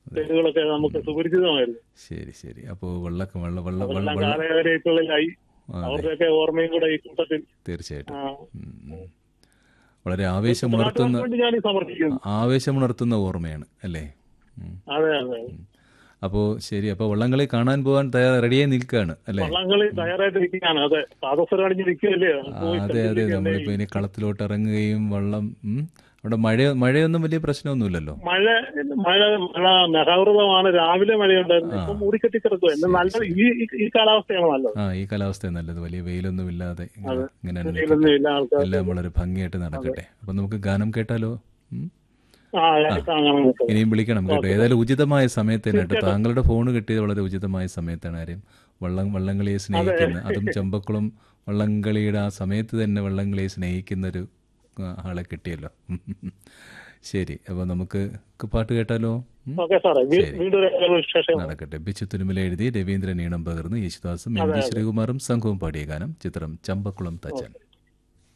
പേരുകളൊക്കെ നമുക്ക് സുപരിചിതമായിരുന്നു ശരി ശരി അപ്പോൾ വെള്ളക്ക വെള്ള വെള്ള വെള്ള അതെല്ലാം വെള്ള കാലഘട്ടങ്ങളിലായി അതെ അവരുടെയൊക്കെ ഓർമ്മയും കൂടെ ഈ കൂട്ടത്തിൽ തീർച്ചയായിട്ടും ആ, ഉം, ഉം. വളരെ ആവേശമുണർത്തുന്ന നാട്ടുകാർക്ക് വേണ്ടി ഞാൻ ഈ സമർപ്പിക്കുന്നു ആവേശമുണർത്തുന്ന ഓർമ്മയാണ് അല്ലേ ഉം. അതെ അതെ അപ്പോൾ ശരി അപ്പോൾ വള്ളംകളി കാണാൻ പോകാൻ തയ്യാർ റെഡിയായി നിൽക്കുകയാണ് അല്ലേ വള്ളംകളി തയ്യാറായിട്ട് ഇരിക്കുകയാണ് അതെ പാദസരം അണിഞ്ഞ് നിൽക്കുകയല്ലേ ആ, അതെ അതെ നമ്മളിപ്പോൾ ഇനി കളത്തിലോട്ട് ഇറങ്ങുകയും വള്ളം ഉം, അവിടെ മഴ മഴയൊന്നും വലിയ പ്രശ്നമൊന്നുമില്ലല്ലോ മഴ മഴ മഴ മെഹാവൃതമാണ് രാവിലെ മഴയുണ്ടായിരുന്നു ഇപ്പൊ മൂടിക്കെട്ടി കിടക്കുക എന്നെ നല്ല ഈ ഈ- ഈ കാലാവസ്ഥയാണ് നല്ലത് ആ ഈ കാലാവസ്ഥ നല്ലത് വലിയ വെയിലൊന്നും ഇല്ലാതെ ഇങ്ങനെ ഇങ്ങനെ തന്നെ വെയിലൊന്നും ഇല്ല ആൾക്കാർ എല്ലാം വളരെ ഭംഗിയായിട്ട് നടക്കട്ടെ അപ്പം നമുക്ക് ഗാനം കേട്ടാലോ ഉം? ആ കാണാൻ നോക്കാം. ഇനിയും വിളിക്കണം കേട്ടോ ഏതായാലും ഉചിതമായ സമയത്ത് തന്നെ കേട്ടോ താങ്കളുടെ ഫോൺ കിട്ടിയത് വളരെ ഉചിതമായ സമയത്താണ് കാര്യം വള്ളം വള്ളംകളിയെ സ്നേഹിക്കുന്ന അതും ചെമ്പക്കുളം വള്ളംകളിയുടെ ആ സമയത്ത് തന്നെ വള്ളംകളിയെ സ്നേഹിക്കുന്ന ഒരു ആ, ആളെ കിട്ടിയല്ലോ ശരി അപ്പോൾ നമുക്ക് പാട്ട് കേട്ടാലോ ഉം? ഓക്കെ സാറേ വീ- വീണ്ടും ഒരു വിശേഷം നടക്കട്ടെ ബിച്ചു തുരുമല എഴുതി രവീന്ദ്രൻ ഈണം പകർന്ന് യേശുദാസും എം ജി ശ്രീകുമാറും സംഘവും പാടിയ ഗാനം ചിത്രം ചമ്പക്കുളം തച്ചൻ